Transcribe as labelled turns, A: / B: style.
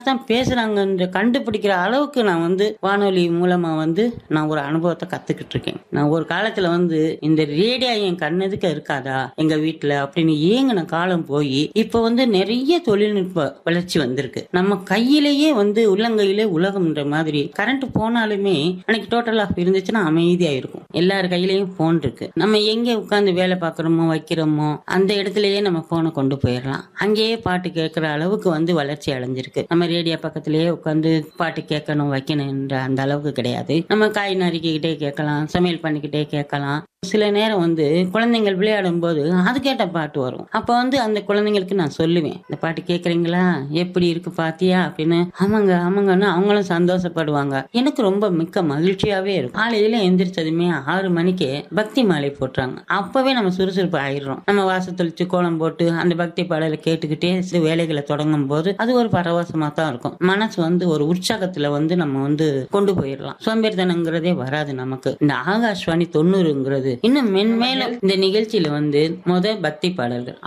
A: தான் பேசுறாங்கன்ற கண்டுபிடிக்கிற அளவுக்கு நான் வந்து வானொலி மூலமா வந்து நான் ஒரு அனுபவத்தை கத்துக்கிட்டு இருக்கேன் நான் ஒரு காலத்துல வந்து இந்த ரேடியோ என் கண்ணெதுக்க இருக்காதா எங்க வீட்டுல அப்படின்னு ஏங்கின காலம் போய் இப்ப வந்து நிறைய தொழில்நுட்ப வளர்ச்சி வந்திருக்கு நம்ம கையிலேயே வந்து உள்ளங்கையிலே உலகம்ன்ற மாதிரி கரண்ட் போனாலுமே அன்னைக்கு டோட்டல் ஆஃப் இருந்துச்சுன்னா அமைதியா இருக்கும் எல்லார் கையிலயும் போன் இருக்கு நம்ம எங்க உட்கார்ந்து வேலை பார்க்கறோமோ வைக்கிறோமோ அந்த இடத்துலயே நம்ம போனை கொண்டு போயிடலாம் அங்கேயே பாட்டு கேட்கிற அளவுக்கு வந்து வளர்ச்சி அடைஞ்சிருக்கு நம்ம ரேடியோ பக்கத்திலேயே உட்காந்து பாட்டு கேட்கணும் வைக்கணும்ன்ற அந்த அளவுக்கு கிடையாது நம்ம காய் நறுக்கிக்கிட்டே கேட்கலாம் சமையல் பண்ணிக்கிட்டே கேட்கலாம் சில நேரம் வந்து குழந்தைங்கள் விளையாடும் போது அது கேட்ட பாட்டு வரும் அப்ப வந்து அந்த குழந்தைங்களுக்கு நான் சொல்லுவேன் இந்த பாட்டு கேக்குறீங்களா எப்படி இருக்கு பாத்தியா அப்படின்னு ஆமாங்க ஆமாங்கன்னு அவங்களும் சந்தோஷப்படுவாங்க எனக்கு ரொம்ப மிக்க மகிழ்ச்சியாவே இருக்கும் காலையில எந்திரிச்சதுமே ஆறு மணிக்கு பக்தி மாலை போட்டுறாங்க அப்பவே நம்ம சுறுசுறுப்பு ஆயிடுறோம் நம்ம வாசல் தெளிச்சு கோலம் போட்டு அந்த பக்தி பாடலை கேட்டுக்கிட்டே சில வேலைகளை தொடங்கும் போது அது ஒரு பரவசமா தான் இருக்கும் மனசு வந்து ஒரு உற்சாகத்துல வந்து நம்ம வந்து கொண்டு போயிடலாம் சோம்பேறித்தனங்கிறதே வராது நமக்கு இந்த ஆகாஷ்வாணி தொண்ணூறுங்கிறது இன்னும் மென்மேலும் இந்த நிகழ்ச்சியில வந்து முத பக்தி பாடல்கள்